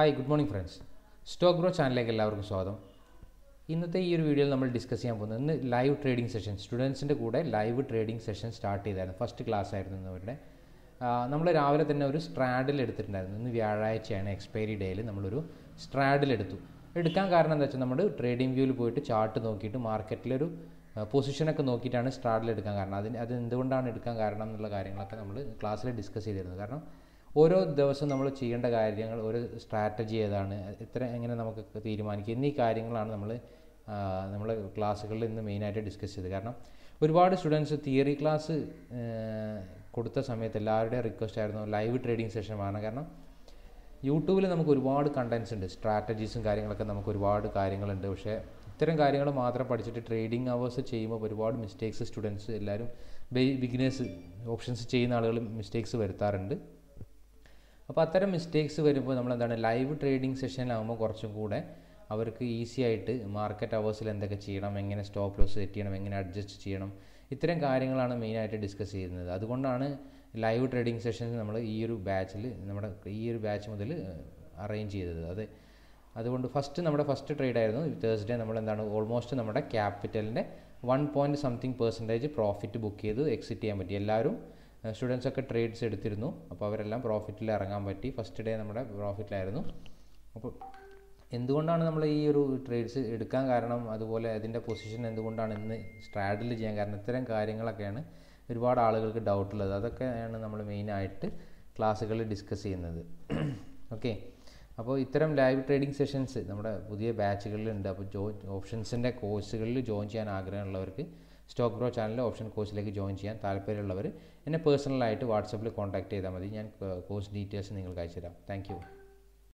hi good morning friends stock grow ചാനലിലേക്ക് എല്ലാവർക്കും സ്വാഗതം ഇന്നത്തെ ഈ ഒരു വീഡിയോയിൽ നമ്മൾ ഡിസ്കസ് ചെയ്യാൻ പോകുന്നത് ഇന്ന് ലൈവ് ട്രേഡിംഗ് സെഷൻ സ്റ്റുഡൻസിൻ്റെ കൂടെ ലൈവ് ട്രേഡിംഗ് സെഷൻ സ്റ്റാർട്ട് ചെയ്തായിരുന്നു ഫസ്റ്റ് ക്ലാസ് ആയിരുന്നു ഇന്ന് അവരുടെ നമ്മൾ രാവിലെ തന്നെ ഒരു സ്ട്രാഡിൽ എടുത്തിട്ടുണ്ടായിരുന്നു ഇന്ന് വ്യാഴാഴ്ചയാണ് എക്സ്പയറി ഡേയിൽ നമ്മളൊരു സ്ട്രാഡിൽ എടുത്തു എടുക്കാൻ കാരണം എന്താ വെച്ചാൽ നമ്മൾ ട്രേഡിംഗ് വ്യൂവിൽ പോയിട്ട് ചാർട്ട് നോക്കിയിട്ട് മാർക്കറ്റിലൊരു പൊസിഷനൊക്കെ നോക്കിയിട്ടാണ് സ്ട്രാഡിൽ എടുക്കാൻ കാരണം അതിന് അത് എന്തുകൊണ്ടാണ് എടുക്കാൻ കാരണം എന്നുള്ള കാര്യങ്ങളൊക്കെ നമ്മൾ ക്ലാസ്സിൽ ഡിസ്കസ് ചെയ്തിരുന്നു കാരണം ഓരോ ദിവസവും നമ്മൾ ചെയ്യേണ്ട കാര്യങ്ങൾ ഒരു സ്ട്രാറ്റജി ഏതാണ് ഇത്ര എങ്ങനെ നമുക്ക് തീരുമാനിക്കുക എന്നീ കാര്യങ്ങളാണ് നമ്മൾ നമ്മൾ ക്ലാസ്സുകളിൽ ഇന്ന് മെയിനായിട്ട് ഡിസ്കസ് ചെയ്തത് കാരണം ഒരുപാട് സ്റ്റുഡൻസ് തിയറി ക്ലാസ് കൊടുത്ത സമയത്ത് എല്ലാവരുടെയും റിക്വസ്റ്റ് ആയിരുന്നു ലൈവ് ട്രേഡിംഗ് സെഷൻ വേണം കാരണം യൂട്യൂബിൽ നമുക്ക് ഒരുപാട് കണ്ടൻസ് ഉണ്ട് സ്ട്രാറ്റജീസും കാര്യങ്ങളൊക്കെ നമുക്ക് ഒരുപാട് കാര്യങ്ങളുണ്ട് പക്ഷേ ഇത്തരം കാര്യങ്ങൾ മാത്രം പഠിച്ചിട്ട് ട്രേഡിംഗ് അവേഴ്സ് ചെയ്യുമ്പോൾ ഒരുപാട് മിസ്റ്റേക്സ് സ്റ്റുഡൻസ് എല്ലാവരും ബിഗിനേഴ്സ് ഓപ്ഷൻസ് ചെയ്യുന്ന ആളുകൾ മിസ്റ്റേക്സ് വരുത്താറുണ്ട് അപ്പോൾ അത്തരം മിസ്റ്റേക്സ് വരുമ്പോൾ നമ്മൾ എന്താണ് ലൈവ് ട്രേഡിംഗ് സെഷനിലാകുമ്പോൾ കുറച്ചും കൂടെ അവർക്ക് ഈസി ആയിട്ട് മാർക്കറ്റ് അവേഴ്സിൽ എന്തൊക്കെ ചെയ്യണം എങ്ങനെ സ്റ്റോപ്പ് ലോസ് സെറ്റ് ചെയ്യണം എങ്ങനെ അഡ്ജസ്റ്റ് ചെയ്യണം ഇത്തരം കാര്യങ്ങളാണ് മെയിനായിട്ട് ഡിസ്കസ് ചെയ്യുന്നത് അതുകൊണ്ടാണ് ലൈവ് ട്രേഡിംഗ് സെഷൻ നമ്മൾ ഈ ഒരു ബാച്ചിൽ നമ്മുടെ ഈ ഒരു ബാച്ച് മുതൽ അറേഞ്ച് ചെയ്തത് അത് അതുകൊണ്ട് ഫസ്റ്റ് നമ്മുടെ ഫസ്റ്റ് ട്രേഡ് ആയിരുന്നു തേഴ്സ്ഡേ നമ്മൾ എന്താണ് ഓൾമോസ്റ്റ് നമ്മുടെ ക്യാപിറ്റലിൻ്റെ one point something percentage profit book ചെയ്ത് എക്സിറ്റ് ചെയ്യാൻ പറ്റി എല്ലാവരും സ്റ്റുഡൻസ് ഒക്കെ ട്രേഡ്സ് എടുത്തിരുന്നു അപ്പോൾ അവരെല്ലാം പ്രോഫിറ്റിൽ ഇറങ്ങാൻ പറ്റി ഫസ്റ്റ് ഡേ നമ്മുടെ പ്രോഫിറ്റിലായിരുന്നു അപ്പോൾ എന്തുകൊണ്ടാണ് നമ്മൾ ഈ ഒരു ട്രേഡ്സ് എടുക്കാൻ കാരണം അതുപോലെ അതിൻ്റെ പൊസിഷൻ എന്തുകൊണ്ടാണ് ഇന്ന് സ്ട്രാഡിൽ ചെയ്യാൻ കാരണം ഇത്തരം കാര്യങ്ങളൊക്കെയാണ് ഒരുപാട് ആളുകൾക്ക് ഡൗട്ടുള്ളത് അതൊക്കെയാണ് നമ്മൾ മെയിനായിട്ട് ക്ലാസ്സുകളിൽ ഡിസ്കസ് ചെയ്യുന്നത് ഓക്കെ അപ്പോൾ ഇത്തരം ലൈവ് ട്രേഡിംഗ് സെഷൻസ് നമ്മുടെ പുതിയ ബാച്ചുകളിലുണ്ട് അപ്പോൾ ജോ ഓപ്ഷൻസിൻ്റെ കോഴ്സുകളിൽ ജോയിൻ ചെയ്യാൻ ആഗ്രഹമുള്ളവർക്ക് സ്റ്റോക്ക് ഗ്രോ ചാനലിലെ ഓപ്ഷൻ കോഴ്സിലേക്ക് ജോയിൻ ചെയ്യാൻ താല്പര്യമുള്ളവർ എന്നെ പേഴ്സണലായിട്ട് വാട്സപ്പിൽ കോൺടാക്ട് ചെയ്താൽ മതി ഞാൻ കോഴ്സ് ഡീറ്റെയിൽസ് നിങ്ങൾക്ക് അയച്ചു തരാം താങ്ക്